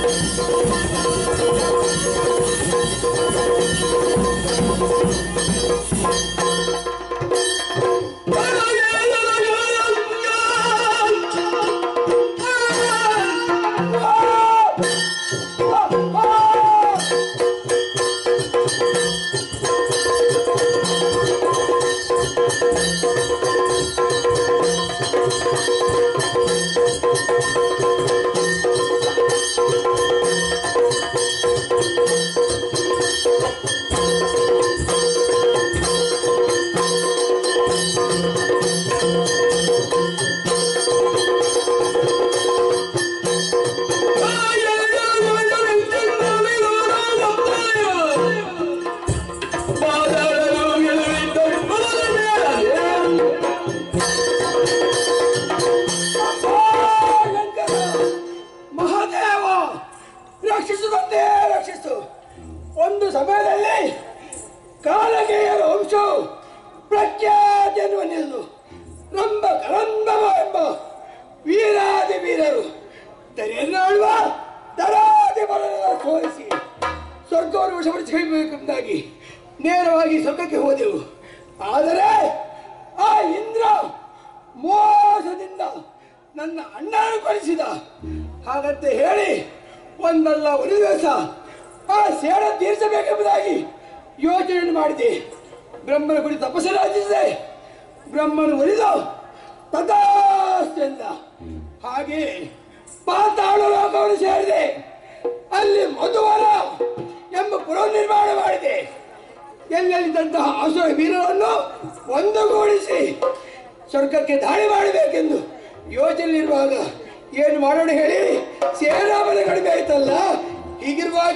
ಮಹಾದೇವ ರಕ್ಷಿಸುವಂತೆ ರಕ್ಷಿಸು ಒಂದು ಸಮಯದಲ್ಲಿ ಕಾಲಕೇಯರ ವಂಶವು ಪ್ರಖ್ಯಾತಿಯನ್ನು ಹೊಂದಿದ್ದು ರಂಭ ಕರಂಬವ ಎಂಬ ವೀರಾದಿ ವೀರರು ದರೆಯನ್ನಾಳುವ ದರಾದಿ ಬರಲ ಸೋಲಿಸಿ ಸ್ವರ್ಗವನ್ನು ವಶಪಡಿಸಿಕೊಳ್ಳಬೇಕೆಂಬುದಾಗಿ ನೇರವಾಗಿ ಸ್ವರ್ಗಕ್ಕೆ ಹೋದೆವು ಆದರೆ ಆ ಇಂದ್ರ ಮೋಸದಿಂದ ನನ್ನ ಅಣ್ಣನ ಕಳಿಸಿದ ಹಾಗಂತ ಹೇಳಿ ಒಂದಲ್ಲ ಒಂದು ದಿವಸ ಆ ಸೇಡ ತೀರಿಸಬೇಕೆಂಬುದಾಗಿ ಯೋಚನೆಯನ್ನು ಮಾಡಿದೆ ಬ್ರಹ್ಮನ ಕುರಿತು ತಪಸ್ಸನ್ನು ಆಚರಿಸಿದೆ ಬ್ರಹ್ಮನು ಒಲಿದು ತಥಾಸ್ತೆಂದ ಹಾಗೆ ಪಾತಾಳ ಲೋಕವನ್ನು ಸೇರಿದೆ ಅಲ್ಲಿ ಮಧುವರ ಎಂಬ ಪುರ ನಿರ್ಮಾಣ ಮಾಡಿದೆ ಎಲ್ಲೆಲ್ಲಿದ್ದಂತಹ ಅಸುರ ವೀರರನ್ನು ಒಂದುಗೂಡಿಸಿ ಸ್ವರ್ಗಕ್ಕೆ ದಾಳಿ ಮಾಡಬೇಕೆಂದು ಯೋಚನೆಯಲ್ಲಿರುವಾಗ ಏನು ಮಾಡೋಣ ಹೇಳಿ ಸೇನಾಬಲ ಕಡಿಮೆ ಆಯ್ತಲ್ಲ ಹೀಗಿರುವಾಗ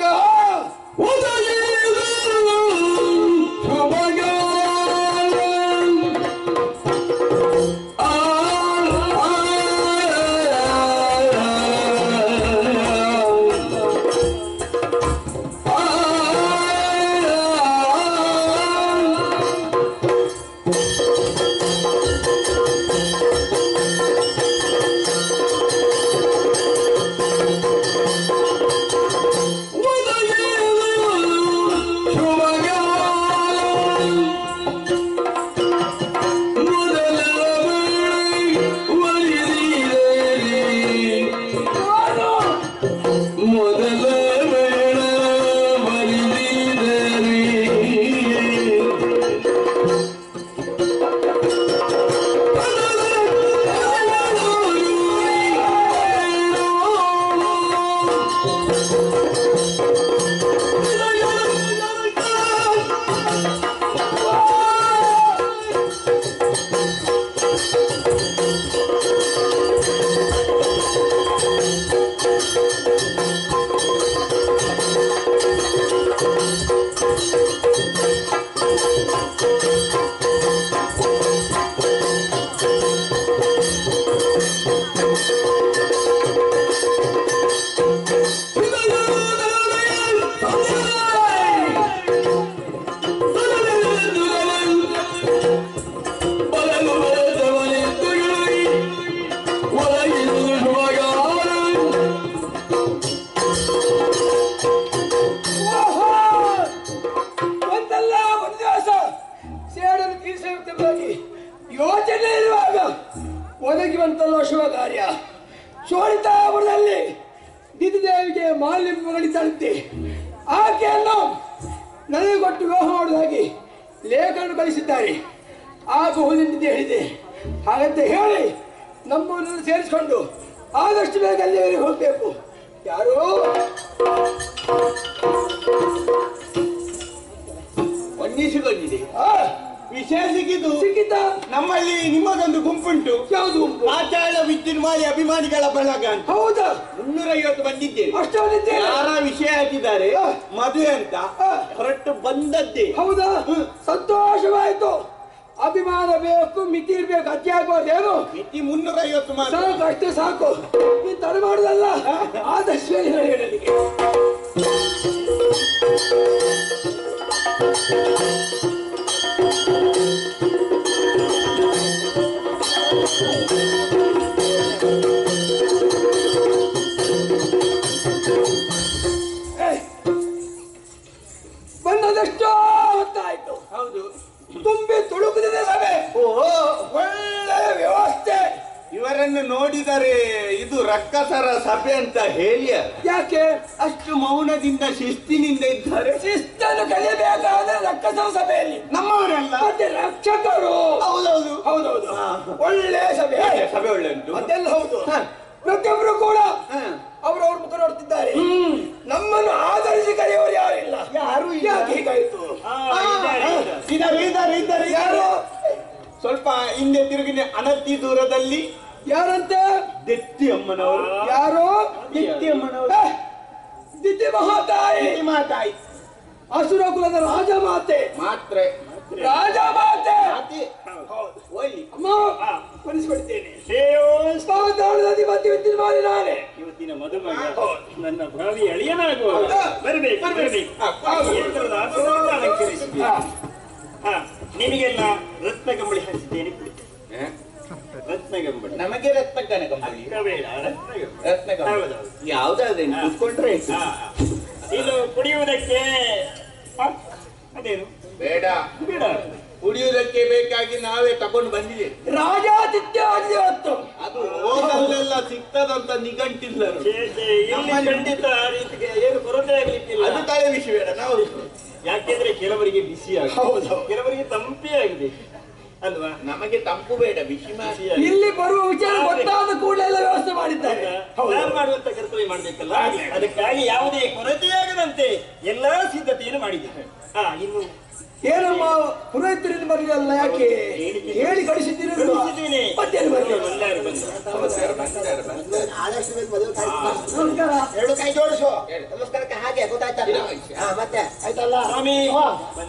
ಓಹೋ! ಒಂದಲ್ಲ ಒಂದು ದಿವಸ ಸೇಡನ್ನು ತೀರಿಸಬೇಕೆಂಬುದಾಗಿ ಯೋಚನೆ ಇರುವಾಗ ಒದಗಿ ಬಂತಲ್ಲೋ ಶುಭ ಕಾರ್ಯ ಶೋಣಿತಾಪುರದಲ್ಲಿ ದಿದಿದೇವಿಗೆ ಮಾಲ್ಯ ಮಗಳಿದ್ದಂತೆ ಆಕೆಯನ್ನು ನನಗೆ ಕೊಟ್ಟು ವಿವಾಹ ಮಾಡುವುದಾಗಿ ಲೇಖನ ಕಳಿಸಿದ್ದಾರೆ ಆಗಬಹುದೆಂದು ಹೇಳಿದೆ ಹಾಗಂತ ಹೇಳಿ ನಮ್ಮನ್ನು ಸೇರಿಸಿಕೊಂಡು ಆದಷ್ಟು ಬೇಗ ಅಲ್ಲಿವರೆಗೆ ಹೋಗಬೇಕು ಯಾರು ವಂದಿಸಿಕೊಂಡಿದೆ ಆ, ವಿಷಯ ಸಿಕ್ಕಿದ್ದು ಸಿಕ್ಕಿತ ನಮ್ಮಲ್ಲಿ ನಿಮ್ಮದೊಂದು ಗುಂಪುಂಟು ಯಾವುದು ಗುಂಪು? ಪಾತಾಳ ವಿದ್ಯುನ್ಮಾಲಿ ಅಭಿಮಾನಿಗಳ ಬಳಗ ಅಂತ ಹೌದಾ ಮುನ್ನೂರೈವತ್ತು ಬಂದಿದ್ದೇವೆ ಅಷ್ಟು ಬಂದಿದ್ದೇನೆ ಯಾರ ವಿಷಯ ಹಾಕಿದ್ದಾರೆ ಆ. ಮದುವೆ ಅಂತ ಆ. ಹೊರಟು ಬಂದದ್ದೇ ಹೌದಾ ಸಂತೋಷವಾಯ್ತು ಅಭಿಮಾನ ಬೇಕು ಮಿತಿ ಇರ್ಬೇಕು ಅತಿ ಆಗ್ಬಾರ್ದೇನು ಮಿತಿ ಮುನ್ನೂರೈವತ್ತು ಮಾತ್ರ ಸಾಕು ಅಷ್ಟೇ ಸಾಕು ನೀನ್ ತಡ ಮಾಡುದಲ್ಲ ಆದಷ್ಟು ಬೇಗ ಹೇಳಲಿಕ್ಕೆ ಅಂತ ಹೇಳಿಯ ಯಾಕೆ ಅಷ್ಟು ಮೌನದಿಂದ ಶಿಸ್ತಿನಿಂದ ಇದ್ದಾರೆ ಶಿಸ್ತನ್ನು ಕಲಿಯಬೇಕಾದ್ರೆ ರಕ್ಕಸವ ಸಭೆಯಲ್ಲಿ ನಮ್ಮವರಲ್ಲ ಮತ್ತೆ ರಕ್ಷಕರು ಹೌದೌದು ಹೌದೌದು ಒಳ್ಳೆ ಸಭೆ ಸಭೆ ಒಳ್ಳೆ ಉಂಟು ಅದೆಲ್ಲ ಹೌದು ಹ. ಪ್ರತಿಯೊಬ್ಬರು ಕೂಡ ಹ. ಅವರವ್ರ ಮುಖ ನೋಡ್ತಿದ್ದಾರೆ ನಮ್ಮನ್ನು ಆಧರಿಸಿ ಕರೆಯುವವರು ಯಾರಿಲ್ಲ ಯಾರೂ ಇಲ್ಲ. ಯಾಕೆ ಹೀಗಾಯ್ತು ಇದ್ದಾರೆ ಇದ್ದಾರೆ ಇದ್ದಾರೆ ಯಾರು ಸ್ವಲ್ಪ ಹಿಂದೆ ತಿರುಗಿನ ಅನತಿ ದೂರದಲ್ಲಿ ಯಾರಂತೆ ದೆತ್ತಿ ಅಮ್ಮನವರು ಯಾರು ದೆತ್ತಿ ಅಮ್ಮನವರು ಏ, ದಿತಿ ಮಹಾತಾಯಿ ದೆತ್ತಿ ಮಾತಾಯಿ ಅಸುರ ಕುಲದ ರಾಜಮಾತೆ ಮಾತ್ರ ರಾಜಮಾತೆ ಮಾತೆ ಒಯ್ಲಿ ಅಮ್ಮ ಮನಸ್ಬಿಡ್ತೇನೆ ಶ್ರೇಯೋಸ್ ಪಾತಾಳದಲ್ಲಿ ಮಧ್ಯವರ್ತಿ ಮಾಡಿ ನಾನೇ ಇವತ್ತಿನ ಮದುಮಗ ನನ್ನ ಭಾವಿ ಅಳಿಯನಾಗುವ ಹಾ. ಬರಬೇಕು ಬರಬೇಕು ಯಂತ್ರದ ಆಸನವನ್ನು ಅಲಂಕರಿಸಬೇಕು ಹಾ ನಿಮಗೆಲ್ಲ ರತ್ನ ಕಂಬಳಿ ಹಂಚಿದ್ದೇನೆ ಕುಳಿತು ರತ್ನ ಕಂಬಳಿ ನಮಗೆ ರತ್ನ ಕನಕಂಬಳಿ ಬೇಡ ರತ್ನ ಕಂಬಳಿ. ರತ್ನ ಕಂಬಳಿ ಹೌದೌದು. ಯಾವ್ದಾದ್ರೆ ಕುತ್ಕೊಂಡ್ರೆ ಆಯ್ತು. ಹಾ, ಹಾ. ಇದು ಕುಡಿಯುವುದಕ್ಕೆ ಹಾ, ಅದೇನು ಬೇಡ ಬೇಡ ಕುಡಿಯುವುದಕ್ಕೆ ಬೇಕಾಗಿ ನಾವೇ ತಗೊಂಡು ಬಂದಿದೆ ರಾಜಾತಿಥ್ಯ ಆಗಿದೆ ಇವತ್ತು ಅದು ಹೋದಲ್ಲೆಲ್ಲ ಸಿಗ್ತದಂತ ನಿಘಂಟಿಲ್ಲ ಛೇ, ಛೇ, ಇಲ್ಲಿ ಖಂಡಿತ ಆ ರೀತಿಗೆ ಏನು ಕೊರತೆ ಆಗ್ಲಿಕ್ಕಿಲ್ಲ ಅದು ತಲೆ ವಿಷಯ ಬೇಡ ನಾವು ಯಾಕೆಂದ್ರೆ ಕೆಲವರಿಗೆ ಬಿಸಿ ಆಗಿದೆ ಹೌದು. ಕೆಲವರಿಗೆ ತಂಪೇ ಆಗಿದೆ ಅಲ್ವಾ ನಮಗೆ ತಂಪು ಬೇಡ ಬಿಸಿ ಮಾಡಿ ಬಿಸಿ ಆಗಿದೆ. ಇಲ್ಲಿ ಬರುವ ವಿಚಾರ ಗೊತ್ತಾದ ಕೂಡಲೇ ಎಲ್ಲ ವ್ಯವಸ್ಥೆ ಮಾಡಿದ್ದಾರೆ ನಾನು ಮಾಡುವಂತ ಕರ್ತವ್ಯ ಮಾಡ್ಬೇಕಲ್ಲ ಅದಕ್ಕಾಗಿ ಯಾವುದೇ ಕೊರತೆಯಾಗದಂತೆ ಎಲ್ಲಾ ಸಿದ್ಧತೆಯನ್ನು ಮಾಡಿದ್ದೇನೆ ಹಾ ಇನ್ನು ಏನಮ್ಮ ಪುರೋಹಿತರಿಂದ ಬರಲಿಲ್ಲ ಯಾಕೆ ಹೇಳಿ ಕಳಿಸಿದ್ದೀರಿ ಕಳಿಸಿದ್ದೀನಿ. ಮತ್ತೇನು ಬರಲಿಲ್ಲ ಎಲ್ಲರೂ ಬಂದರು. ಆದಷ್ಟು ಬೇಗ ಮದುವೆ ಕಾರ್ಯಕ್ರಮ ನಮಸ್ಕಾರ ಎರಡು ಕೈ ಜೋಡಿಸು ನಮಸ್ಕಾರಕ್ಕೆ ಹಾಗೆ ಗೊತ್ತಾಯ್ತಲ್ಲ ಹಾ ಮತ್ತೆ ಆಯ್ತಲ್ಲ ಸ್ವಾಮಿ ವಾ.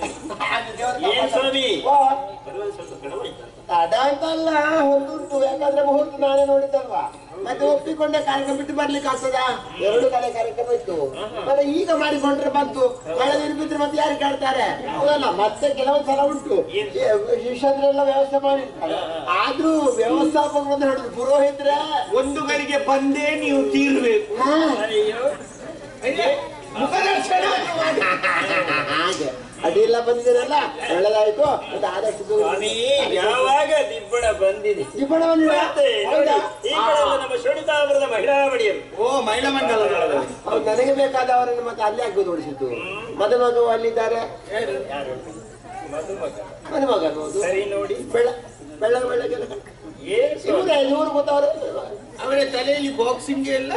ಏನ್ ಸ್ವಾಮಿ ವಾ. ಬರುವಾಗ ಸ್ವಲ್ಪ ತಡವಾಯ್ತಾ? ತಡ ಅಂತಲ್ಲ ಹೊಂದುಂಟು ಯಾಕಂದ್ರೆ ಮುಹೂರ್ತ ನಾನೇ ನೋಡಿದ್ದಲ್ವಾ ಮತ್ತೆ ಒಪ್ಪಿಕೊಂಡೆ ಕಾರ್ಯಕ್ರಮ ಬಿಟ್ಟು ಬರ್ಲಿಕ್ಕೆ ಆಗ್ತದ ಎರಡು ಕಡೆ ಕಾರ್ಯಕ್ರಮ ಇತ್ತು ಮತ್ತೆ ಈಗ ಮಾಡಿಕೊಂಡ್ರೆ ಬಂತು ಮಳೆ ನಿರ್ಬಿದ್ರೆ ಮತ್ತೆ ಯಾರು ಕೇಳ್ತಾರೆ ಹೌದಲ್ಲ ಮತ್ತೆ ಕೆಲವೊಂದು ಸಲ ಉಂಟು ಶಿಷ್ಯದ್ರೆಲ್ಲ ವ್ಯವಸ್ಥೆ ಮಾಡಿರ್ತಾರೆ ಆದ್ರೂ ವ್ಯವಸ್ಥಾಪಕ ಅಂತ ಹೇಳಿದ್ರು ಪುರೋಹಿತ್ರೆ ಒಂದು ಗಳಿಗೆ ಬಂದೇ ನೀವು ತೀರ್ಬೇಕು ಹಾ ಅಯ್ಯೋ ಮುಖದರ್ಶನ ಹಾಗೆ ಅಡಿಯೆಲ್ಲ ಬಂದಿದ್ದೀರಲ್ಲ ಒಳ್ಳೆದಾಯ್ತು ಮತ್ತೆ ಆದಷ್ಟು ದೂರ ಸ್ವಾಮಿ ಯಾವಾಗ ದಿಬ್ಬಣ ಬಂದಿದೆ ದೀಪಣ ಬಂದಿದೆ ಮತ್ತೆ ನೋಡಿ, ಈ ಕಡೆ ಎಲ್ಲ ನಮ್ಮ ಶೋಣಿತಾಪುರದ ಮಹಿಳಾ ಮಡಿಯರು ಓ ಮಹಿಳಾ ಮಂಡಲದೊಳಗೆ ಅವ್ರು ನನಗೆ ಬೇಕಾದವರನ್ನು ಮತ್ತೆ ಅಲ್ಲಿ ಹಾಕಿ ಓಡಿಸಿದ್ದು ಮದುಮಗ ಅಲ್ಲಿದ್ದಾರೆ ಯಾರು ಮದುಮಗ ಮದುಮಗ ಅನ್ನೋದು ಸರಿ ನೋಡಿ ಬೆಳ ಬೆಳಗ್ಗೆ ಬೆಳಗ್ಗೆ ಏನ್ ಸ್ವಾಮಿ? ಇವರೇ ಇವರು ಗೊತ್ತವರು ಅವರ ತಲೆಯಲ್ಲಿ ಬಾಕ್ಸಿಂಗ್ ಎಲ್ಲ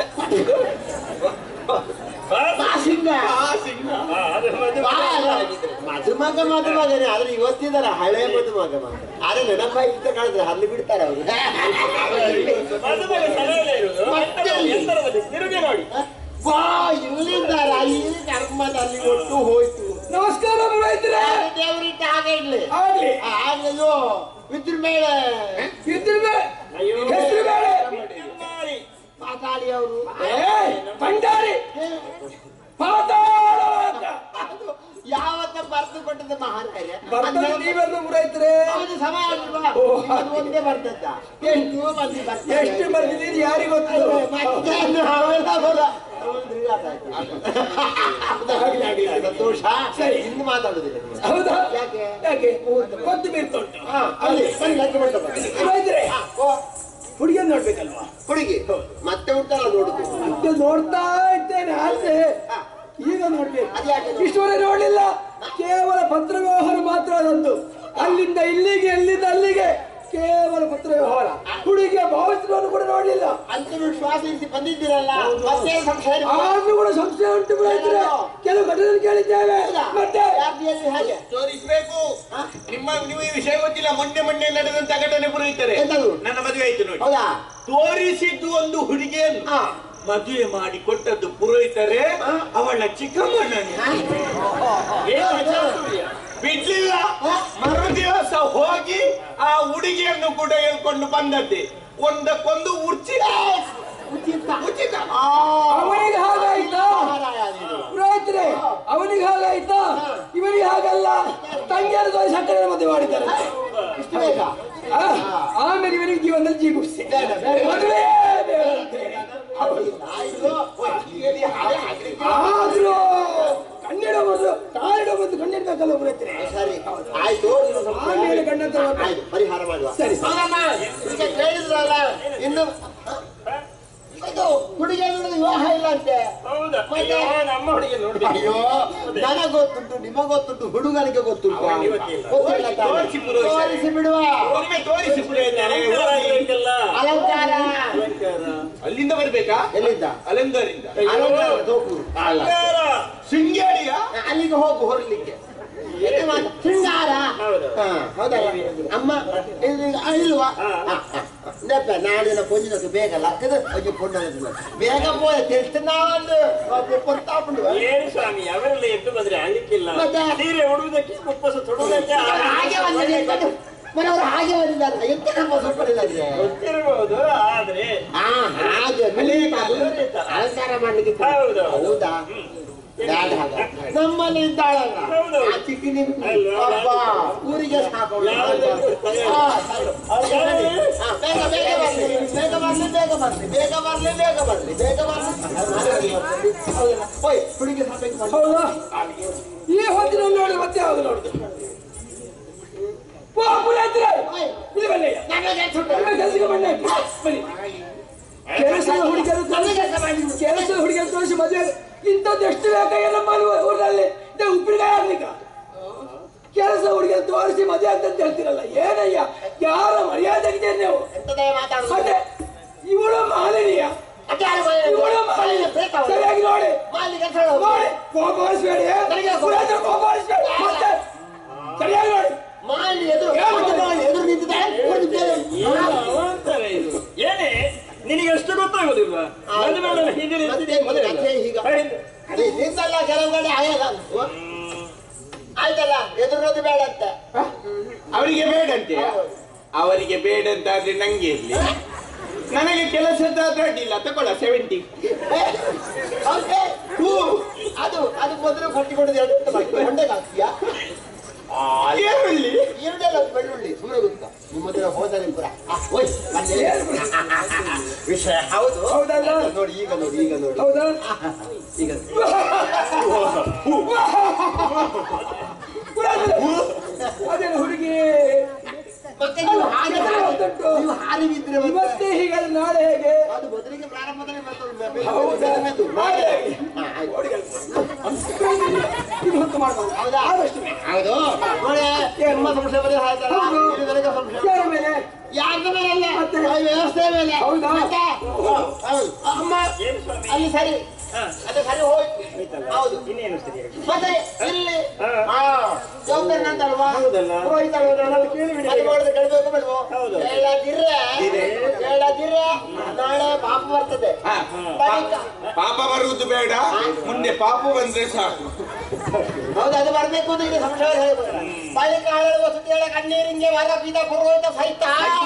ಬಾಸಿಂಗ ಹಾ, ಅದು ಮದುಮಗ. ಮದುಮಗ ಮದುಮಗನೇ ಆದ್ರೆ ಇವತ್ತಿದಾರ ಹಳೆ ಮದುಮಗ ಮಾತ್ರ ಆದ್ರೆ ನೆನಪಾಗಿದ್ದ ಕಾಣಿದ್ರೆ ಅಲ್ಲಿ ಬಿಡ್ತಾರೆ ಅವರು ಮದುಮಗ ತಲೆಯಲ್ಲೇ ಇರುವುದು ಮತ್ತೆ ಅಲ್ಲಿ? ಎತ್ತರದಲ್ಲಿ ತಿರುಗಿ ನೋಡಿ ವಾ ಇಲ್ಲಿದ್ದಾರ ಅಲ್ಲಿ ಕರ್ಮದ ಅಲ್ಲಿ ಒಟ್ಟು ಹೋಯ್ತು ನಮಸ್ಕಾರ ಪುರೋಹಿತರೆ ದೇವರಿಟ್ಟ ಹಾಗೆ ಇಡ್ಲಿ ಆಗ್ಲಿ ಆಗ್ಲೋ ವಿದ್ರ ಮೇಲೆ ಇದ್ರ ಮೇಲೆ ಅಯ್ಯೋ ಹೆಸರು ಬೇರೆ ಬಿಟ್ಟಮ್ಮಾರಿ. ಮಾತಾಡಿ ಅವರು ಏ ಭಂಡಾರಿ ಪಾತಾಳ ಅಂತ. ಯಾವತ್ತ ಬರ್ದು ಕೊಟ್ಟದ ಮಹಾರಾಜ ಬರ್ತದೆ ನೀವೆಲ್ಲ ಪುರೋಹಿತರೆ ಅವನು ಸಮ ಅಲ್ವಾ ಓ, ಇವತ್ತು ಒಂದೇ ಬರ್ತದ ಎಷ್ಟು ಮಂದಿ ಬರ್ತಾರೆ ಎಷ್ಟು ಬರ್ತಿದ್ದೀರಿ ಯಾರಿಗೂ ಗೊತ್ತು ಮತ್ತೆ ನಾವೆಲ್ಲ ಬರ ಅವನು ತಿರುಗಾಟ ಆಯ್ತು. ಆಗ್ಲಿ, ಆಗ್ಲಿ, ಸಂತೋಷ ಸರಿ. ಇನ್ನು ಮಾತಾಡುದಿಲ್ಲ ನೀವು. ಹೌದಾ ಯಾಕೆ? ಯಾಕೆ ಗೊತ್ತು ಬೀರ್ತುಂಟು ಹಾ, ಅಲ್ಲಿ ಬನ್ನಿ ಲಗ್ಗೆ ಮಂಟಪ. ಪುರೋಹಿತರೆ ಹಾ, ಓ, ಹುಡುಗಿಯನ್ನು ನೋಡ್ಬೇಕಲ್ವಾ ಹುಡುಗಿ ಮತ್ತೆ ಉಂಟಲ್ಲ ನೋಡುದು ಮತ್ತೆ ನೋಡ್ತಾ ಇದ್ದೇನೆ ಆದ್ರೆ ಹಾ. ಈಗ ನೋಡ್ಬೇಕು ಅದ್ಯಾಕೆ? ಇಷ್ಟವರೆ ನೋಡ್ಲಿಲ್ಲ ಕೇವಲ ಪತ್ರ ವ್ಯವಹಾರ ಮಾತ್ರ ಅದೊಂದು ಅಲ್ಲಿಂದ ಇಲ್ಲಿಗೆ ಅಲ್ಲಿಂದ ಅಲ್ಲಿಗೆ ಕೇವಲ ಪತ್ರ ವ್ಯವಹಾರ ಹುಡುಗಿಯ ಭಾವಚಿತ್ರವನ್ನು ಕೂಡ ನೋಡ್ಲಿಲ್ಲ ಅಂತಿಮ ಶ್ವಾಸ ಇರಿಸಿ ಬಂದಿದ್ದೀರಲ್ಲ ಮತ್ತೆ ಸಂಶಯ ಇದೆ. ಆದ್ರೂ ಕೂಡ ಸಂಶಯ ಉಂಟು ಪುರೋಹಿತರೆ ಕೆಲವು ಘಟನೆ ಕೇಳಿದ್ದೇವೆ ಮತ್ತೆ ಯಾರ್ದಿಯಲ್ಲಿ ಹಾಗೆ ತೋರಿಸ್ಬೇಕು ನಿಮ್ಮ ನೀವು ಈ ವಿಷಯ ಗೊತ್ತಿಲ್ಲ ಮೊನ್ನೆ ಮೊನ್ನೆ ನಡೆದಂತ ಘಟನೆ ಪುರೋಹಿತರೆ ಎಂತದು? ನನ್ನ ಮದುವೆ ಆಯ್ತು ನೋಡಿ ಹೌದಾ ತೋರಿಸಿದ್ದು ಒಂದು ಹುಡುಗಿಯನ್ನು ಹಾ ಮದುವೆ ಮಾಡಿ ಕೊಟ್ಟದ್ದು ಪುರೋಹಿತರೆ ಅವಳ ಚಿಕ್ಕಮ್ಮಣ್ಣನೇ ಏನು ವಿಚಾರಿಸುವುದಿಯಾ? ಬಿಡ್ಲಿಲ್ಲ ಮರು ದಿವಸ ಹೋಗಿ ಆ ಹುಡುಗಿಯನ್ನು ಕೂಡ ಹೇಳ್ಕೊಂಡು ಬಂದದ್ದೆ ಒಂದಕ್ಕೊಂದು ಉಚಿತ ಉಚಿತ ಉಚಿತ ಆ, ಅವನಿಗೆ ಹಾಗಾಯ್ತಾ ಮಹಾರಾಯ ನೀನು. ಪುರೋಹಿತರೆ ಅವನಿಗೆ ಹಾಗಾಯ್ತಾ ಇವನಿಗೆ ಹಾಗಲ್ಲ ತಂಗಿಯರ ತೋರಿಸಿ ಸಕ್ಕರೆ ಮದುವೆ ಮಾಡಿದ್ದಾರೆ ಇಷ್ಟು ಬೇಗ ಆ, ಆಮೇಲೆ ಇವನಿಗೆ ಜೀವನದಲ್ಲಿ ಜೀಗುಪ್ಸೆ ಬೇಡ, ಬೇಡ. ಮದುವೆ ಬೇಡ ಅಂತೇಳಿ. ಆಯ್ತು ಓ, ಹೀಗೆ ಹಾಗೆ ಆಗ್ಲಿಕ್ಕೆ ಆದ್ರೂ ಕನ್ನಡ ಬಂದು ಕಾಲಿಡ ಬಂದು ಕಣ್ಣಿಡ್ಬೇಕಲ್ಲ ಪುರೋಹಿತರೆ ಸರಿ ಆಯ್ತು ನೀನು ಸ್ವಲ್ಪ ಆಮೇಲೆ ಗಂಡಂತ ಮಾತಾಡು. ಆಯ್ತು ಪರಿಹಾರ ಮಾಡುವ ಸರಿ. ಹೌದಮ್ಮ ಈಗ ಕೇಳಿದ್ರಲ್ಲ ಇನ್ನು ಇದು ಹೌದು ಹುಡುಗಿ ನೋಡಿದ್ರೆ ವಿವಾಹ ಇಲ್ಲ ಅಂತೆ ಹೌದಾ ಮತ್ತೆ? ಅಯ್ಯೋ, ನಮ್ಮ ಹುಡುಗಿ ನೋಡ್ಬೇಕು ಅಯ್ಯೋ ನನಗ್ ಗೊತ್ತುಂಟು ನಿಮಗ್ ಗೊತ್ತುಂಟು ಹುಡುಗನಿಗೆ ಗೊತ್ತುಂಟು ಅವನಿಗೆ ಗೊತ್ತಿಲ್ಲ. ಗೊತ್ತಿಲ್ಲ ತಾನೇ? ತೋರಿಸಿ ಪುರೋಹಿತ. ತೋರಿಸಿ ಬಿಡುವ ಒಮ್ಮೆ ತೋರಿಸಿ ಪುರೋಹಿತರೆ. ಅಲಂಕಾರ ಆಗ್ಬೇಕಲ್ಲ. ಅಲಂಕಾರ ಅಲಂಕಾರ. ಅಲ್ಲಿಂದ ಬರ್ಬೇಕಾ ಎಲ್ಲಿಂದ ಅಲೆಂದರಿಂದ ಅಲಂಕಾರ ತೋಕೂರು ಅಲ್ಲ. ಅಲಂಕಾರ. ಶೃಂಗೇರಿಯ ಅಲ್ಲಿಗೆ ಹೋಗು ಹೊರಲಿಕ್ಕೆ ಎಂತ ಮಾತು? ಶೃಂಗಾರ ಹೌದು. ಹಾ, ಹೌದಲ್ಲ ಅಮ್ಮ ಇಲ್ಲಿ ಆ, ಇಲ್ವಾ ಹಾ. ಹಾ, ಹಾ. ನೆppe ನಾಡಿನ ಪೊಂಜಿನಕ್ಕೆ ಬೇಗ ಲಕ್ಕದ ಒಂಜಿ ಪೊಂಡ ಬೇಗ ಪೋಯ ತಿಳಿಸ್ತು ನಾವೊಂದು ಕೊಡ್ತಾಪುಂಡು ಏನು ಸ್ವಾಮಿ ಅವರೆಲ್ಲ ಎದ್ದು ಬಂದ್ರೆ ಆಗ್ಲಿಕ್ಕಿಲ್ಲ ಮತ್ತೆ? ಸೀರೆ ಉಡುವುದಕ್ಕೆ ಕುಪ್ಪಸ ತೊಡುವುದಕ್ಕೆ ಹಾಗೆ ಬಂದಿದೆ ಮನೆಯವರು ಹಾಗೆ ಬಂದಿದ್ದಾರೆ ಎಂತ ನಮ್ಮ ಸೂಪರಿಲ್ಲದ್ರೆ ಗೊತ್ತಿರಬಹುದು ಆದ್ರೆ ಹಾ ಹಾಗೆ ಅನೇಕ ಅದು ಅಲಂಕಾರ. ಅಲಂಕಾರ ಮಾಡ್ಲಿಕ್ಕೆ ಹೌದು. ಹೌದಾ ಬ್ಯಾಡ ಹಾಗ ನಮ್ಮಲ್ಲಿ ಇದ್ದಾಳಲ್ಲ ಹೌದು. ಆ ಚಿಕ್ಕಿ ನಿಮ್ಗೆ ಅಲ್ವಾ? ಅಬ್ಬಾ, ಊರಿಗೆ ಸಾಕು ಅವಳು. ಯಾವ್ದು? ಹಾ, ಸರಿ. ಅವ್ರಿಗೆ ಹೇಳಿ. ಹಾ, ಬೇಗ ಬೇಗ ಬರ್ಲಿ ಬೇಗ ಬರ್ಲಿ ಬೇಗ ಬರ್ಲಿ ಬೇಗ ಬರ್ಲಿ ಬೇಗ ಬರ್ಲಿ ಬೇಗ ಬರ್ಲಿ ಹೌದಲ್ಲ? ಓಯ್ ಹುಡುಗಿ ಸಾಕು ಮಾಡಿ ಹೌದಾ ಈ ಹೊತ್ತಿನಲ್ಲಿ ನೋಡಿ ಮತ್ತೆ ಯಾವುದು ನೋಡುದು ಓ ಪುರಾತ್ರೆ ಇಲ್ಲಿ ಬನ್ನಿ ನನಗೆ ಸುಟ್ಟು. ನಿಮ್ಮ ಕೆಲಸಕ್ಕೆ ಬನ್ನಿ ಬನ್ನಿ ಕೆಲಸದ ಹುಡುಗರು ತೋರಿಸಿ ಕೆಲಸದ ಹುಡುಗರು ತೋರಿಸಿ ಮದುವೆ ಇಂಥದ್ದು ಎಷ್ಟು ಬೇಕಾಗಿ ನಮ್ಮಲ್ಲಿ ಊರಿನಲ್ಲಿ ಇದು ಉಪ್ಪಿನಕಾಯಿ ಆಗ್ಲಿಕ್ಕ ಕೆಲಸ ಹುಡುಗರು ತೋರಿಸಿ ಮದುವೆ ಅಂತ ಹೇಳ್ತೀರಲ್ಲ ಏನಯ್ಯ ಯಾರ ಮರ್ಯಾದೆ ಇದೆ ನೀವು ಎಂತದೇ ಮಾತಾಡುದು ಅದೇ ಇವಳು ಮಾಲಿನಿಯ ಅದ್ಯಾರು ಮನೆ- ಇವಳು ಮಾಲಿನ್ಯ ಬೇಕಾ? ಸರಿಯಾಗಿ ನೋಡಿ ಮಾಲಿಗೆ ಹೇಳು. ನೋಡಿ ಕೋಪ ಹರಿಸ್ಬೇಡಿ ನನಗೆ ಕೋಪ- ಪುರಾತನ ಕೋಪ ಹರಿಸ್ಬೇಡಿ ಮತ್ತೆ ಸರಿಯಾಗಿ ನೋಡಿ ಮಾಲಿ ಎದುರು ಮತ್ತೆ ಮಾಲಿ ಎದುರು ನಿಂತಿದ್ದಾಳೆ ಒಂದು ಬೇರೆ ಏನು ಅವಾಂತರ ಇದು ಏನೇ ನಿನಗೆ ಅಷ್ಟು ಗೊತ್ತಾಗೋದಿಲ್ವಾ ಒಂದು ಮೇಲೆ ಹಿಂದೆ ಮತ್ತೆ ಮೊದಲು ಕಥೆ ಹೀಗ ಅದೇ ನಿಂತಲ್ಲ ಕೆಲವು ಕಡೆ ಆಗಲ್ಲ ಹ್ಮ್. ಆಯ್ತಲ್ಲ ಎದುರೋದು ಬೇಡ ಅಂತ ಅವರಿಗೆ ಬೇಡಂತೆ ಅವರಿಗೆ ಬೇಡಂತಾದ್ರೆ ನಂಗೆ ಇರ್ಲಿ ನನಗೆ ಕೆಲಸದ ಅಡ್ಡಿಲ್ಲ ತಗೊಳ್ಳ ಸೆವೆಂಟಿ ಓಕೆ. ಹೂ. ಅದು ಅದು ಮೊದಲು ಕಟ್ಟಿ ಕೊಡೋದು ಎರಡು ಅಂತ ಮಾಡಿ ಹೊಂಡೆಗೆ ಹಾಕ್ತೀಯಾ ಈರುಳ್ಳಿ ಈರುಳ್ಳಿ ಒಂದು ಬೆಳ್ಳುಳ್ಳಿ ಸುಮ್ಮನೆ ಗೊತ್ತಾ ನಿಮ್ಮ ಹತ್ರ ಹೋದರೆ ಪುರ ಆ, ಓಯ್, ಬಂದೆ. ವಿಷಯ ಹೌದು ಹೌದಲ್ಲ? ನೋಡಿ ಈಗ ನೋಡಿ ಈಗ ನೋಡಿ ಹೌದಾ ಈಗ ಪುರಾತನ ಅದೇನು ಹುಡುಗಿ ಮತ್ತೆ ನೀವು ಹಾಗೆ ಅದು ಹಾರಿ- ಗೊತ್ತುಂಟು. ನೀವು ಹಾರಿ ಬಿದ್ರೆ ಮತ್ತೆ ಇವತ್ತೇ ಹೀಗಾದ್ರೆ ನಾಳೆ ಹೇಗೆ ಅದು ಮೊದಲಿಗೆ ಪ್ರಾರಂಭದಲ್ಲಿ ಮತ್ತೆ ಹೌದಾ? ಮೆದು. ನಾಳೆ ಹೇಗೆ? ಹಾ, ಆಯ್ತು. ಇದು ಹೊತ್ತು ಮಾಡ್ಬೋದು ಹೌದಾ ಆದಷ್ಟು ಬೇಗ. ಹೌದು ನೋಡಿ ನಿಮ್ಮ ಸಂಶಯ ಬರೀ ಆಯ್ತಲ್ಲ ಹೌದು. ಇದು ನನಗೆ ಸಂಶಯ ಯಾರ ಮೇಲೆ ಯಾರ್ದ ಮೇಲೆ ಅಲ್ಲ ಮತ್ತೆ? ಆ ವ್ಯವಸ್ಥೆ ಮೇಲೆ ಹೌದಾ? ಮತ್ತೆ? ಹೌದು ಅಮ್ಮ ಏನು ಸ್ವಾಮಿ ಅಲ್ಲಿ ಸರಿ ಹಾ. ಅದು ಸರಿ ಹೋಯ್ತು ಆಯ್ತಲ್ಲ ಹೌದು ಇನ್ನೇನು ಸರಿಯಾಗಿ ಮತ್ತೆ ಇಲ್ಲಿ ಹಾ. ಹಾ ಜವಾಬ್ದಾರಿ ನಂತಲ್ವಾ ಹೌದಲ್ಲ? ಪುರೋಹಿತ ಅಲ್ವಾ? ನಾನು ಕೇಳಿಬಿಡಿ. ಅದು ಮಾಡಿದ್ರೆ ಕೇಳ್ಬೇಕು ಬೇಡ್ವೋ? ಹೌದು. ಹೇಳದಿದ್ರೆ ಹೇಳದಿದ್ರೆ ನಾಳೆ ಪಾಪ ಬರ್ತದೆ ಹಾ. ಬಳಿಕ ಪಾಪ ಬರುವುದು ಬೇಡ ಮುಂದೆ ಪಾಪ ಬಂದ್ರೆ ಸಾಕು ಹೌದು ಅದು ಬರ್ಬೇಕು ಅಂತ ಇಲ್ಲಿ ಸಂಶಯ ಹೇಳ್ಬೋದು ಬಳಿಕ ಹೇಳುವ ಸುದ್ದಿಗಳ ಕಣ್ಣೀರಿಂಗೆ ವರ ಬೀದ ಪುರೋಹಿತ ಸಹಿತ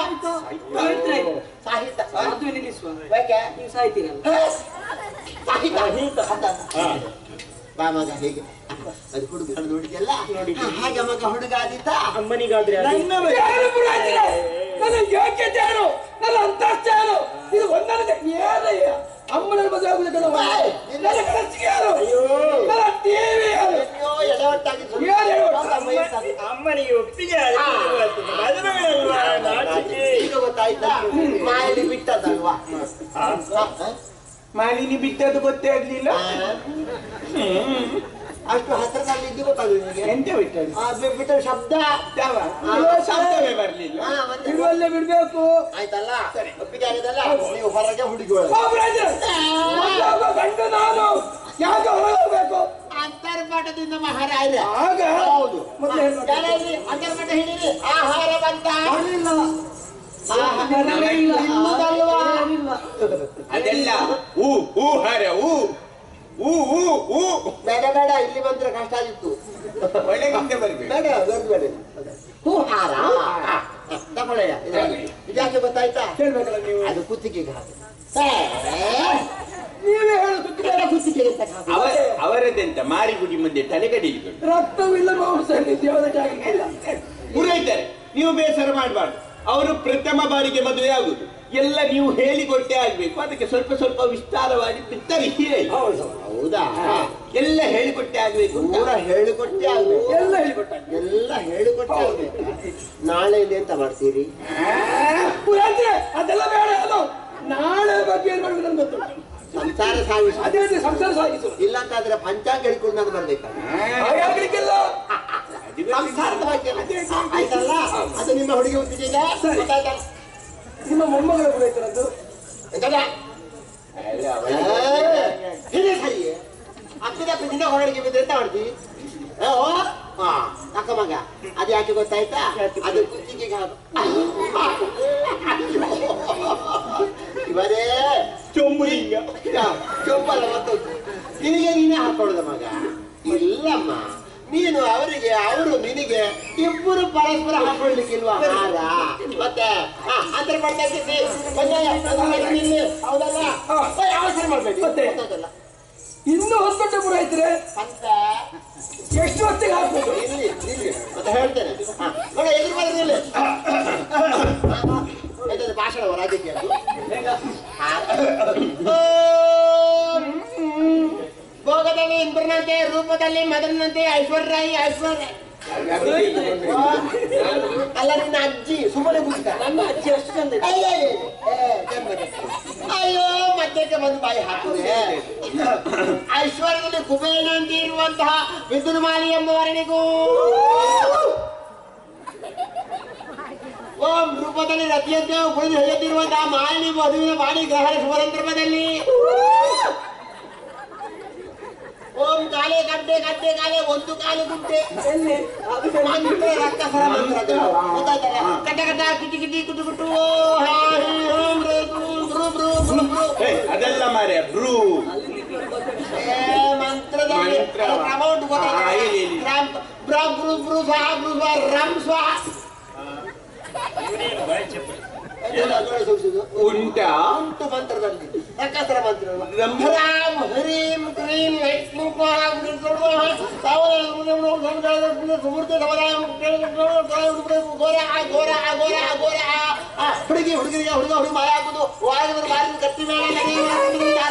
ಸಾಹಿತ್ಯ ಅದು ನಿಲ್ಲಿಸುವ ಬೇಕೆ ನೀವು ಸಾಯ್ತೀರಲ್ಲ ಸಾಹಿತ್ಯ ಸಾಹಿತ್ಯ. ಅಂತ. ಬಾ ಮಗ ಹೇಗೆ ಅದು ಹುಡುಗ ನೋಡಿದ್ಯಲ್ಲ ಹಾಗೆ ಮಗ ಹುಡುಗ ಆದಿತ್ತ ಅಮ್ಮನಿಗಾದ್ರೆ ಅದು- ಯಾರು ಪುರಾತನ? ನನ್ನ ಯೋಗ್ಯತೆ ಏನು ನನ್ನ ಅಂತಸ್ತು ಏನು ಇದು ಒಂದನೇ ಏನಯ್ಯ ಅಮ್ಮನ ಮದುವೆ ಆಗುವುದಕ್ಕೆ ನಾವು ಏಯ್! ನನ್ನ ಖರ್ಚಿಗೆ ಯಾರು ಅಯ್ಯೋ ನನ್ನ ಟಿವಿ ಯಾರು ಅಯ್ಯೋ ಎಡವಟ್ಟಾಗಿ ಸ್ವಲ್ಪ ಏನು ಎಡವಟ್ಟು? ನಮ್ಮ ವಯಸ್ಸಾಗಿ. ಅಮ್ಮನಿಗೆ ಒಪ್ಪಿಗೆ ಆಗಿದೆ ಇವತ್ತು. ಮದುವೆಗಳಲ್ವಾ ನಾಚಿಕೆ ಈಗ ಗೊತ್ತಾಯ್ತಾ ಮಾಯಲಿ ಬಿಟ್ಟದಲ್ವಾ ಹಾ. ಹ? ಮಾಲಿನಿ ಬಿಟ್ಟದ್ದು ಗೊತ್ತೇ ಆಗ್ಲಿಲ್ಲ ಆ? ಅಷ್ಟು ಹತ್ರದಲ್ಲಿ ಇದ್ದು ಗೊತ್ತಾಗಲಿ ನಿಮಗೆ ಎಂತ ಬಿಟ್ಟದ್ದು ಆ, ಬಿ- ಬಿಟ್ಟ ಶಬ್ದ ಯಾವ? ಆ. ಶಬ್ದವೇ ಬರ್ಲಿಲ್ಲ ಹಾ, ಮತ್ತೆ ಬಿಡುವಲ್ಲೇ ಬಿಡ್ಬೇಕು ಆಯ್ತಲ್ಲ ಒಪ್ಪಿಗೆ ಆಗಿದಲ್ಲ ನೀವು ಹೊರಗೆ ಹುಡುಗಿ ಓ ಒಳಗೆ ಪುರಾತನ, ಮತ್ತೊಬ್ಬ ಗಂಡು ನಾನು ಯಾಕೆ ಹೊರಗೆ ಹೋಗ್ಬೇಕು ಅಂತರ್ಪಾಠದಿಂದ ಮಹಾರಾಜ ಆಗ ಹೌದು ಮತ್ತೆ ಏನ್ ಮಾಡ್ಬೇಕು? ಯಾರಲ್ಲಿ ಅಂತರ್ಪಾಠ ಹಿಡೀರಿ ಆಹಾರ ಬಂತ ಬರಲಿಲ್ಲ. ಆಹಾರ ಬರಲಿಲ್ಲ. ಇನ್ನುದಲ್ವಾ? ಅದೆಲ್ಲ ಹೂ ಹೂ ಹರ ಹೂ ಹೂ ಹೂ ಹೂ ಬೇಡ ಬೇಡ ಇಲ್ಲಿ ಬಂದ್ರೆ ಕಷ್ಟ ಆಗಿತ್ತು ಒಳಗಿಂದ ಬರ್ಬೇಕು ಬೇಡ ಬೇಡ ಬೇಡ ಹೂ ಹಾರ ತಗೊಳ್ಳೆಯ ಇದ್ಯಾಕೆ ಗೊತ್ತಾಯ್ತಾ ಕೇಳ್ಬೇಕಲ್ಲ ನೀವು ಅದು ಕುತ್ತಿಗೆಗೆ ಹಾಕು ನೀವೇ ಹೇಳು ಸುತ್ತಿಗೆ ಕುತ್ತಿಗೆಗೆ ಅಂತ ಹಾಕು. ಅವರ ಅವರದೆಂತ ಮಾರಿಗುಡಿ ಮುಂದೆ ತಲೆ ಕಡಿಲಿಕೊಂಡು ರಕ್ತವಿಲ್ಲ ಮಾಂಸ ಯಾವುದಕ್ಕೆ ಆಗಿಲ್ಲ ಪುರೋಹಿತರೆ ನೀವು ಬೇಸರ ಮಾಡಬಾರ್ದು ಅವರು ಪ್ರಥಮ ಬಾರಿಗೆ ಮದುವೆ ಆಗುದು ಎಲ್ಲ ನೀವು ಹೇಳಿಕೊಟ್ಟೆ ಆಗ್ಬೇಕು ಅದಕ್ಕೆ ಸ್ವಲ್ಪ ಸ್ವಲ್ಪ ವಿಸ್ತಾರವಾಗಿ ಬಿತ್ತರಿಸಿ ಹೇಳಿ ಹೌದಾ ಎಲ್ಲ ಹೇಳಿಕೊಟ್ಟೆ ಆಗ್ಬೇಕು ಅಂತ. ಪೂರ ಹೇಳಿಕೊಟ್ಟೆ ಆಗ್ಬೇಕು ಎಲ್ಲ ಹೇಳಿಕೊಟ್ಟ ಎಲ್ಲ ಹೇಳಿಕೊಟ್ಟೆ ಆಗ್ಬೇಕಾ ನಾಳೆ ಇಲ್ಲಿ ಎಂತ ಮಾಡ್ತೀರಿ ಪುರಾತ್ರೆ ಅದೆಲ್ಲ ಬೇಡ ಅದು ನಾಳೆ ಬಗ್ಗೆ ಏನ್ ಮಾಡ್ಬೇಕು ನಮ್ಗೆ ಗೊತ್ತುಂಟು ಸಂಸಾರ ಸಾಗಿಸ ಅದೇ ರೀತಿ ಸಂಸಾರ ಸಾಗಿಸು ಇಲ್ಲ ಅಂತಾದ್ರೆ ಪಂಚಾಂಗ ಹಿಡ್ಕೊಂಡು ನಾನು ಬರ್ಬೇಕಲ್ಲ ಹಾಗಾಗ್ಲಿಕ್ಕಿಲ್ಲ ಸಂಸಾರದ ಬಗ್ಗೆ ಆಯ್ತಲ್ಲ ಅದು ನಿಮ್ಮ ಹುಡುಗಿ ಒಪ್ಪಿಗೆಗೆ ಸರಿ. ಗೊತ್ತಾಯ್ತಲ್ಲ? ನಿಮ್ಮ ಮೊಮ್ಮಗಳ ಕೂಡ ಐತರದ್ದು ಎಂತದ? ಏ, ಹಿಡಿ ಸರಿ ಅಪ್ಪಿದ ಅಪ್ಪಿದಿಂದ ಹೊರಡಿಗೆ ಬಿದ್ರೆ ಎಂತ ಮಾಡ್ತಿ ಏ, ಓ ಹಾ ಅಕ್ಕ ಮಗ ಅದು ಯಾಕೆ ಗೊತ್ತಾಯ್ತಾ ಅದು ಕುತ್ತಿಗೆ ಇವರೇ ಚೊಂಬುಲಿಂಗ ಚೊಪ್ಪಲ್ಲ ಮತ್ತೊಂದು ನಿನಗೆ ನೀನೇ ಹಾಕೊಳ್ಳೋದ ಮಗ ಇಲ್ಲಮ್ಮ ನೀನು ಅವರಿಗೆ ಅವರು ನಿನಗೆ ಇಬ್ಬರು ಪರಸ್ಪರ ಹಾಕೊಳ್ಳಿಕ್ಕಿಲ್ವಾ ಹಾರ ಮತ್ತೆ ಹಾ, ಅಂತರ ಮಾಡ್ತಾ ಇದ್ದೀವಿ ಬಂದಾಯ, ಅದು ಮಾಡಿ ನಿಲ್ಲಿ. ಹೌದಲ್ಲ ಹಾ. ಓಯ್, ಅವಸರ ಮಾಡ್ಬೇಡಿ ಮತ್ತೆ? ಗೊತ್ತಾಯ್ತಲ್ಲ? ಇನ್ನೂ ಹೊತ್ತೊಟ್ಟೆ ಪುರ ಐತ್ರೆ ಅಂತ ಎಷ್ಟು ಹೊತ್ತಿಗೆ ಹಾಕ್ಬೋದು ಇಲ್ಲಿ ಇಲ್ಲಿ ಮತ್ತೆ ಹೇಳ್ತೇನೆ ಹಾ, ನೋಡ ಎದುರು ಬಂದ್ರೆ ನಿಲ್ಲಿ. ಹಾ, ಹಾ. ಆಯ್ತದೆ ಭಾಷಣ ರಾಜಕೀಯ ಅದು. ಹಾ. ಓಂ. ಭೋಗದಲ್ಲಿ ಇಂದ್ರನಂತೆ ರೂಪದಲ್ಲಿ ಮದನಂತೆ ಐಶ್ವರ್ಯ ರಾಯಿ ಐಶ್ವರ್ಯ ಓ, ಅಲ್ಲ ನಿನ್ನ ಅಜ್ಜಿ ಸುಮ್ಮನೆ ಕೂತ ನನ್ನ ಅಜ್ಜಿ ಅಷ್ಟು ಚಂದ ಇದೆ. ಅಯ್ಯೋ, ಅಯ್ಯೋ, ಏ, ಚಂದ ಇದೆ. ಅಯ್ಯೋ ಮಧ್ಯಕ್ಕೆ ಬಂದು ಬಾಯಿ ಹಾಕುದೆ ಐಶ್ವರ್ಯದಲ್ಲಿ ಕುಬೇರ ಅಂತ ಇರುವಂತಹ ವಿದ್ಯುನ್ಮಾಲಿ ಎಂಬುವರನಿಗೂ ಓಂ ರೂಪದಲ್ಲಿ ರತಿಯಂತೆ ಕುಳಿದು ಹೆಯ್ಯುತ್ತಿರುವಂತಹ ಮಾಲಿನಿ ಮದುವಿನ ಮಾಡಿ ಗ್ರಹಣ ಶುಭ ಸಂದರ್ಭದಲ್ಲಿ ಓಂ ಕಾಲೆ ಗಡ್ಡೆ ಗಡ್ಡೆ ಕಾಲೆ ಒಂದು ಕಾಲು ಗುಡ್ಡೆ ಮಂತ್ರ ರಕ್ತಸರ ಮಂತ್ರ ಅದು. ಗೊತ್ತಾಯ್ತಲ್ಲ? ಕಟ ಕಟ ಕಿಟಿ ಕಿಟಿ ಕುಟು ಕುಟು ಓ ಹಾ ಹೀ ಓಂ ರೇ ಬ್ರೂ ಬ್ರೂ ಬ್ರೂ ಬ್ರೂ ಬ್ರೂ. ಏ, ಅದೆಲ್ಲ ಮಾರ್ಯ ಬ್ರೂ ಏ, ಮಂತ್ರದಲ್ಲಿ ಮಂತ್ರ. ಅದು ಕ್ರಮ ಉಂಟು ಗೊತ್ತಾಯ್ತಲ್ಲ? ಆ, ಹೇಳಿ, ಹೇಳಿ. ರಾಮ್ ಬ್ರಾ ಬ್ರೂ ಬ್ರೂ ಸ್ವಾಹ ಬ್ರೂ ಸ್ವಾಹ ರಾಮ್ ಸ್ವಾಹ ಇವನೇನು ಬಾಯಿ ಚಪ್ಪಲಿ ಎಂತದು ಅದರೊಳಗೆ ಸೂಚಿಸುವುದು? ಉಂಟಾ ಉಂಟು ಮಂತ್ರದಲ್ಲಿ ರಕ್ಕಸರ ಮಂತ್ರ ರಂ- ರಾಮ್ ಹರೀಂ ಕ್ರೀಂ ಲಕ್ಷ್ಮೀ ಸ್ವಾಹ ಗುರು ಸ್ವಾಹ ಸಾವಯವ ಸುಮೂರ್ತಿ ಸಮುದಾಯ ಗೋರ ಗೋರ ಗೋರ ಗೋರ ಹುಡುಗಿ ಹುಡುಗರಿಗೆ ಹುಡುಗ ಹುಡುಗ ಮಾಯ ಹಾಕುದು ವಾರದವರು ಬಾರಿ ಕತ್ತಿ ಮೇಳ ನದಿ ದಾರ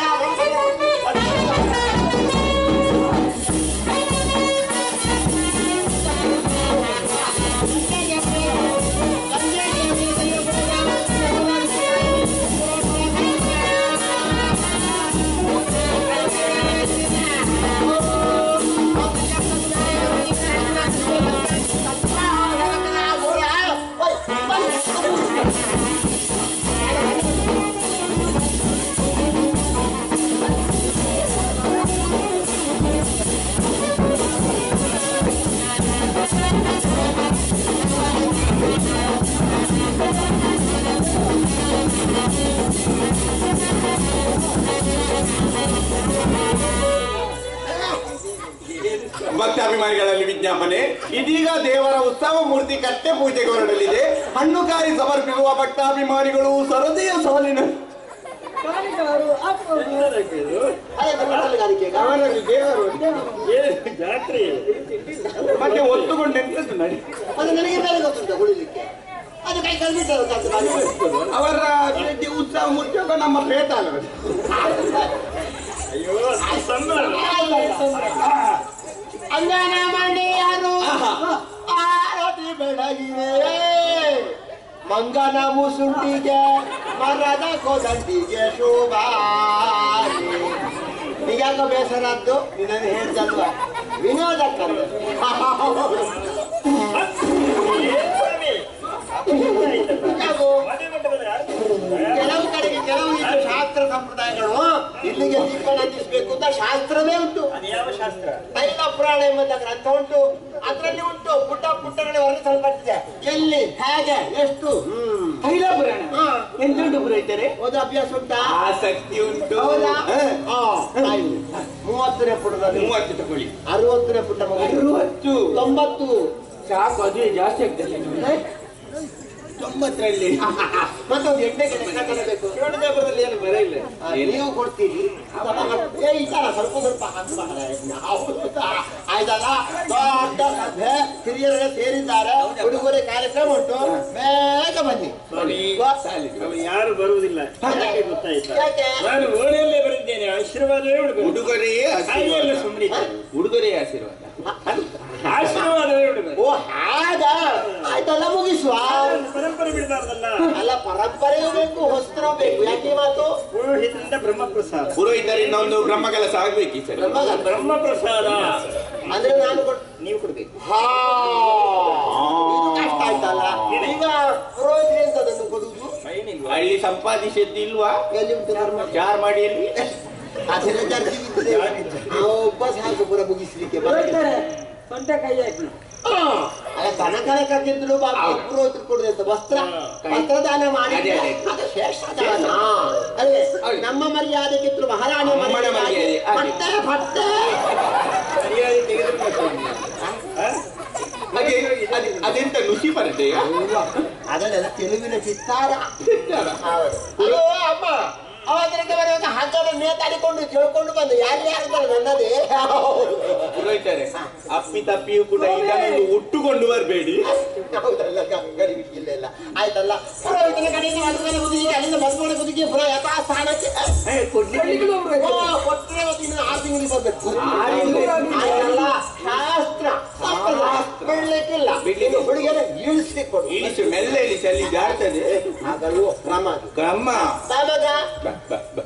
ಭಕ್ತಾಭಿಮಾನಿಗಳಲ್ಲಿ ವಿಜ್ಞಾಪನೆ ಇದೀಗ ದೇವರ ಉತ್ಸವ ಮೂರ್ತಿ ಕಟ್ಟೆ ಪೂಜೆಗೆ ಹೊರಡಲಿದೆ ಹಣ್ಣು ಕಾಯಿ ಸಮರ್ಪಿಸುವ ಭಕ್ತಾಭಿಮಾನಿಗಳು ಸರದಿಯ ಸಾಲಿನ ಅವರಲ್ಲಿ ದೇವರು ಏನು ಜಾತ್ರೆ ಮತ್ತೆ ಒತ್ತುಕೊಂಡು ಎಂತದ್ದು ನಡಿ ಅದು ನನಗೆ ಬೇರೆ ಗೊತ್ತುಂಟು ಕುಳಿಲಿಕ್ಕೆ ಅದು ಕೈ ಕಲ್ಬಿಟ್ಟು ಅವರ ರೆಡ್ಡಿ ಉತ್ಸವ ಮೂರ್ತಿ ಒಬ್ಬ ನಮ್ಮ ಪ್ರೇತ ಅಲ್ಲ ಅಯ್ಯೋ ಅದು ಸಂಭ್ರಮ ಅಂಗನ ಮನೆಯರು ಆರತಿ ಬೆಳಗಿವೆ ಮಂಗನ ಮುಸುಂಡಿಗೆ ಮರದ ಕೋದಂಡಿಗೆ ಶೋಭ ಈಗಾಗ ಬೇಸರದ್ದು ನಿನ್ನನ್ನು ಹೇಳ್ತಲ್ವ ವಿನೋದಕ್ಕಲ್ಲ ಯಾಕೋ? ಮದುವೆ ಮಂಟಪದಲ್ಲಿ ಯಾರು? ಕೆಲವು ಕಡೆಗೆ ಕೆಲವು ರೀತಿಯ ಶಾಸ್ತ್ರ ಸಂಪ್ರದಾಯಗಳು ಇಲ್ಲಿಗೆ ದೀಪ ನಂದಿಸ್ಬೇಕು ಅಂತ ಶಾಸ್ತ್ರವೇ ಉಂಟು ಅದು ಯಾವ ಶಾಸ್ತ್ರ ತೈಲ ಪುರಾಣ ಎಂಬಂತ ಗ್ರಂಥ ಉಂಟು ಅದರಲ್ಲಿ ಉಂಟು ಪುಟ್ಟ ಪುಟ್ಟಗಳು ವರ್ಣಿಸಲ್ಪಟ್ಟಿದೆ ಎಲ್ಲಿ ಹೇಗೆ ಎಷ್ಟು ಹ್ಮ್ ತೈಲ ಪುರಾಣ ಹಾ. ಎಂತೆಂಟು ಪುರೋಹಿತರೆ ಓದೋ ಅಭ್ಯಾಸ ಉಂಟಾ ಆಸಕ್ತಿ ಉಂಟು ಹೌದಾ ಹ. ಹಾ, ಆಯ್ತು. ಮೂವತ್ತನೇ ಪುಟದಲ್ಲಿ ಮೂವತ್ತು ತಗೊಳ್ಳಿ ಅರವತ್ತನೇ ಪುಟ ಮಗು ಅರವತ್ತು ತೊಂಬತ್ತು ಸಾಕು ಅದೇ ಜಾಸ್ತಿ ಆಗ್ತದೆ ತೊಂಬತ್ತರಲ್ಲಿ ಮತ್ತೊಂದು ಎಣ್ಣೆಗೆ ಲೆಕ್ಕ ತರಬೇಕು ಶಿವನದೇವರದಲ್ಲಿ ಏನು ಬರ ಇಲ್ಲ ಆ, ನೀವು ಕೊಡ್ತೀರಿ ಏ ಇದ್ದಾರ ಸ್ವಲ್ಪ ಸ್ವಲ್ಪ ಹಾಕ್ಬಾರ ಆಯ್ತಲ್ಲ ದೊಡ್ಡ ಸಭೆ ಹಿರಿಯರೆಲ್ಲ ಸೇರಿದ್ದಾರೆ ಉಡುಗೊರೆ ಕಾರ್ಯಕ್ರಮ ಉಂಟು ಬೇಗ ಬನ್ನಿ ಸ್ವಾಮಿ ಸಾಲಿ. ಅವ್ರು ಯಾರು ಬರುವುದಿಲ್ಲ ಯಾಕೆ ಗೊತ್ತಾಯ್ತಾ ಯಾಕೆ? ನಾನು ಓಣಿಯಲ್ಲೇ ಬರೆದಿದ್ದೇನೆ ಆಶೀರ್ವಾದವೇ ಉಡುಗೊರೆ ಉಡುಗೊರೆಯೇ ಹಾಗೆಲ್ಲ ಆಶೀರ್ವಾದ ಸುಮ್ಮನೆ ಉಡುಗೊರೆಯೇ ಆಶೀರ್ವಾದ ಆಶೀರ್ವಾದವೇ ಉಡುಗೊರೆ ಓ ಹಾಗ ಆಯ್ತಲ್ಲ ಮುಗಿಸುವ ಪರಂಪರೆ ಬಿಡಬಾರ್ದಲ್ಲ ಅಲ್ಲ ಪರಂಪರೆಯೂ ಬೇಕು ಹೊಸ್ತರೂ ಬೇಕು ಯಾಕೆ ಈ ಮಾತು ಪುರೋಹಿತರಿಂದ ಬ್ರಹ್ಮಪ್ರಸಾದ ಪುರೋಹಿತರಿಂದ ಒಂದು ಬ್ರಹ್ಮ ಕೆಲಸ ಆಗ್ಬೇಕು ಈ ಸರಿ ಬ್ರಹ್ಮಗ- ಬ್ರಹ್ಮಪ್ರಸಾದ ಅಂದ್ರೆ ನಾನು ಕೊಟ್ಟು ನೀವು ಕೊಡ್ಬೇಕು ಹಾ ಇದು ಕಷ್ಟ ಆಯ್ತಲ್ಲ ಈಗ ಪುರೋಹಿತರು ಎಂತ ಅದನ್ನು ಕೊಡುವುದು ಏನಿಲ್ವಾ ಅಲ್ಲಿ ಸಂಪಾದಿಸಿದ್ದು ಇಲ್ವಾ ಎಲ್ಲಿ ಉಂಟು ಧರ್ಮ ಯಾರು ಮಾಡಿ ಅಲ್ಲಿ ಅದೆಲ್ಲ ಜರ್ಜಿ ಬಿದ್ದಿದೆ ನಾವು ಒಬ್ಬ ಸಾಕು ಪುರ ಮುಗಿಸ್ಲಿಕ್ಕೆ ಬರೋಯ್ತಾರೆ ಸೊಂಟ ಕೈ ಹಾಕಿ ಹಾ. ಅಲ್ಲ ದನ ಕನಕಕ್ಕಿಂತಲೂ ಬಾಪ ಪುರೋಹಿತರು ಕೊಡುದು ಅಂತ ವಸ್ತ್ರ ವಸ್ತ್ರದಾನ ಮಾಡಿ ಅದೇ, ಅದೇ. ಅದು ಶ್ರೇಷ್ಠ ದಾನ ಅಲ್ವೇ ನಮ್ಮ ಮರ್ಯಾದೆಗಿಂತಲೂ ಮಹಾರಾಣಿ ಅಮ್ಮನ ಮರ್ಯಾದೆ ಮರ್ಯಾದೆ, ಅದೇ. ಪಟ್ಟೆ ಪಟ್ಟೆ ಸರಿಯಾಗಿ ತೆಗೆದುಕೊಳ್ತೇನೆ ಅದೇ ಅದ್- ಅದೆಂತ ನುಸಿ ಬರ್ತೇಯ ಅದನ್ನೆಲ್ಲ ತೆಲುಗಿನ ಚಿತ್ತಾರ ಹೌದು. ಅಯ್ಯೋ ಅಮ್ಮ ಅವತ್ತಿನಕ್ಕೆ ಬರುವಾಗ ಹಗ್ಗದ ನೇತಾಡಿಕೊಂಡು ಕೇಳ್ಕೊಂಡು ಬಂದು ಯಾರು ಯಾರು ನನ್ನದೇ ಪುರೋಹಿತರೆ ಅಪ್ಪಿ ತಪ್ಪಿಯೂ ಕೂಡ ಇದನ್ನು ಉಟ್ಟುಕೊಂಡು ಬರಬೇಡಿ ಹೌದಲ್ಲ ಗಡಿ ಇಲ್ಲ ಇಲ್ಲ ಆಯ್ತಲ್ಲ ಪುರೋಹಿತನ ಕಡೆಯಿಂದ ಮದುವೆ ಮುದುಕಿ ಅಲ್ಲಿಂದ ಮದುವೆ ಮುದುಕಿ ಪುನಃ ಯಥಾ ಸ್ಥಾನಕ್ಕೆ ಕೊಡ್ಲಿಕ್ಕೆ ಒಬ್ರು ಓ, ಕೊಟ್ಟರೆ ಅವತ್ತು ಇನ್ನು ಆರು ತಿಂಗಳಿಗೆ ಬರ್ಬೇಕು ಆರು ತಿಂಗಳು ಆಯ್ತಲ್ಲ ಶಾಸ್ತ್ರ ತಪ್ಪಲ್ಲ ಬಿಡ್ಲಿಕ್ಕಿಲ್ಲ ಬಿಡ್ಲಿಕ್ಕೆ. ಹುಡುಗಿಯರ ಇಳಿಸಿ ಕೊಡು ಇಳಿಸು ಮೆಲ್ಲ ಇಳಿಸಿ ಅಲ್ಲಿ ಜಾರ್ತದೆ ಆಗಲ್ವೋ ಕ್ರಮ ಅದು ಕ್ರಮ ತಾಮಗ ಬ, ಬ, ಬ.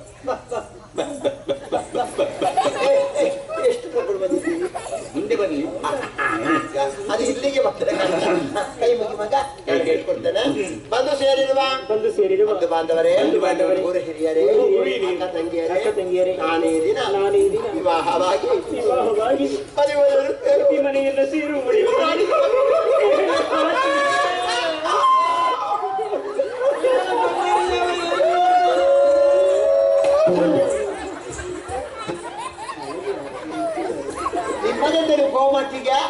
ಏ, ಏ, ಎಷ್ಟು ಕರ್ಕೊಂಡು ಬಂದಿದ್ದೀವಿ ಮುಂದೆ ಬನ್ನಿ ಅದು ಇಲ್ಲಿಗೆ ಬರ್ತದೆ ಕೈ ಮುಗಿ ಮಗ ಕೈ ಕೇಳ್ಕೊಡ್ತೇನೆ ಬಂದು ಸೇರಿರುವ ಬಂದು ಸೇರಿರುವ ಬಂಧು ಬಾಂಧವರೇ ಬಂಧು ಬಾಂಧವರೇ, ಊರ ಹಿರಿಯರೇ ಹಿರಿಯರೇ, ಅಕ್ಕ ತಂಗಿಯರೇ ಅಕ್ಕ ತಂಗಿಯರೇ, ನಾನೇ ದಿನ ನಾನೇ ದಿನ ವಿವಾಹವಾಗಿ ವಿವಾಹವಾಗಿ ಮದುವೆಯರು ಈ ಮನೆಯೆಲ್ಲ ಸೇರು ಉಳಿಯುವ ನಿಮ್ಮದೆಂದರೆ ಗೋಮಟ್ಟಿಗೆ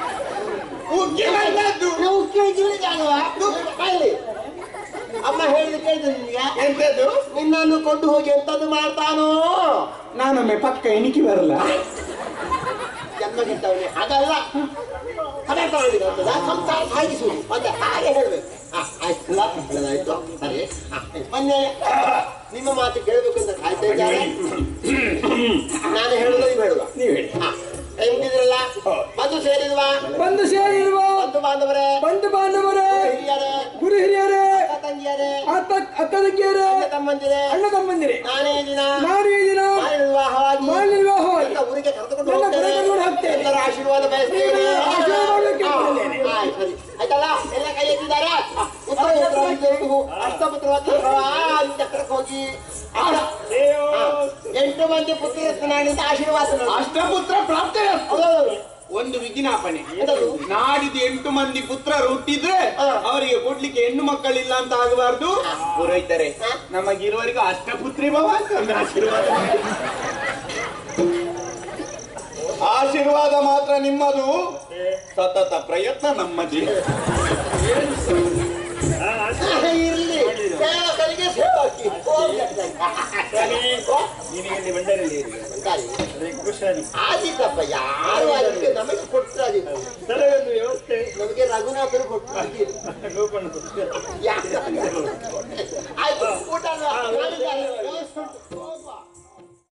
ಅಮ್ಮ ಹೇಳಿದ ಕೇಳಿದ ನಿನಗೆ ಎಂತದು ನಿನ್ನನ್ನು ಕೊಂಡು ಹೋಗಿ ಎಂತದ್ದು ಮಾಡ್ತಾನೋ ನಾನೊಮ್ಮೆ ಪಕ್ಕ ಎಣಿಕೆ ಬರಲ್ಲ ಜನ್ಮ ಕೆಟ್ಟವನೇ ಹಾಗಲ್ಲ ಹಣ ತಗೊಂಡಿರ್ತದ ಸಂಸಾರ ಸಾಗಿಸುವುದು ಮತ್ತೆ ಹಾಗೆ ಹೇಳ್ಬೇಕು ಆ, ಆಯ್ತಲ್ಲ ಒಳ್ಳೆದಾಯ್ತು ಸರಿ ಆ, ಮೊನ್ನೆ ನಿಮ್ಮ ಮಾತು ಕೇಳಬೇಕು ಅಂತ ಕಾಯ್ತಾ ಇದ್ದಾರೆ ನಾನು ಹೇಳುದು ನೀವು ಹೇಳುವ ನೀವು ಹೇಳಿ ಆ, ಕೈ ಮುಗಿದ್ರಲ್ಲ ಬಂದು ಸೇರಿಲ್ವಾ ಬಂದು ಸೇರಿರುವ ಬಂಧು ಬಾಂಧವರೇ ಬಂಧು ಬಾಂಧವರೇ ಹಿರಿಯರೇ ಗುರು ಹಿರಿಯರೇ ಅಕ್ಕ ತಂಗಿಯರೇ ಅತ್ತ ಅಕ್ಕ ತಂಗಿಯರೇ ಅಣ್ಣ ತಮ್ಮಂದಿರೇ ಅಣ್ಣ ತಮ್ಮಂದಿರೇ ನಾನೇ ಈ ದಿನ ನಾನು ಈ ದಿನ ಬಾಲ್ಯ ವಿವಾಹವಾಗಿ ಬಾಲ್ಯ ವಿವಾಹವಾಗಿ ನನ್ನ ಊರಿಗೆ ಕರೆದುಕೊಂಡು ನನ್ನ ಹೋಗ್ತೇನೆ. ಕರೆದುಕೊಂಡು ಹೋಗ್ತೇನೆ. ಎಲ್ಲರ ಆಶೀರ್ವಾದ ಬಯಸ್ತೇನೆ ನಿಮ್ಮನ್ನ ಆಶೀರ್ವಾದ ಮಾಡಲಿಕ್ಕೆ ಹಾ, ಬಂದಿದ್ದೇನೆ. ಆಯ್ತು, ಸರಿ. ಆಯ್ತಲ್ಲ ಎಲ್ಲ ಕೈ ಎತ್ತಿದ್ದಾರೆ ಪುತ್ರ ಪುತ್ರ ವಿದ್ಯೆಗಳು ಅಷ್ಟಪುತ್ರವತಿ ಚಕ್ರಕ್ಕೆ ಹೋಗಿ ಅಷ್ಟ ಹಾ, ಎಂಟು ಮಂದಿ ಪುತ್ರ ನಾಡಿಂದ ಆಶೀರ್ವಾದ ನೋಡಿ. ಅಷ್ಟಪುತ್ರ ಪ್ರಾಪ್ತ ಹೌದೌದು. ಒಂದು ವಿಜ್ಞಾಪನೆ ಎಂತದು? ನಾಡಿದ್ದು ಎಂಟು ಮಂದಿ ಪುತ್ರರು ಹುಟ್ಟಿದ್ರೆ ಹಾ. ಅವರಿಗೆ ಕೊಡ್ಲಿಕ್ಕೆ ಹೆಣ್ಣು ಮಕ್ಕಳಿಲ್ಲ ಅಂತ ಆಗಬಾರ್ದು ಪುರೋಹಿತರೆ ಹಾ. ನಮಗಿರುವವರೆಗೂ ಅಷ್ಟಪುತ್ರಿ ಭವ ಅಂತ ಒಂದು ಆಶೀರ್ವಾದ ಮಾಡಿ. ಆಶೀರ್ವಾದ ಮಾತ್ರ ನಿಮ್ಮದು ಸತತ ಪ್ರಯತ್ನ ನಮ್ಮದೇ ಇರ್ಲಿ ಸೇವಕರಿಗೆ ಸೇವಕಿ ಹೋಗ್ಲಿ ಅಂತ. ನಿನಗೆ ಬಂಡರಲ್ಲಿ ಇರಿ. ಸರಿ. ಅದೇ ಕುಶಾಲಿ ಆದೀತಪ್ಪ ಯಾರು ಅದಕ್ಕೆ ನಮಗೆ ಕೊಟ್ಟರೆ ಅದು ಸ್ಥಳದೊಂದು ವ್ಯವಸ್ಥೆ ನಮಗೆ ರಘುನಾಥರು ಕೊಟ್ಟರು ಗೋಪನ ಪುಸ್ತಕ ಯಾಕೆ ಆಯ್ತು ಊಟ ಅಲ್ವಾ? ಮಾಡಿದ್ದಾರೆ. ವ್ಯವಸ್ಥೆ ಉಂಟು. ಹೋಗುವ.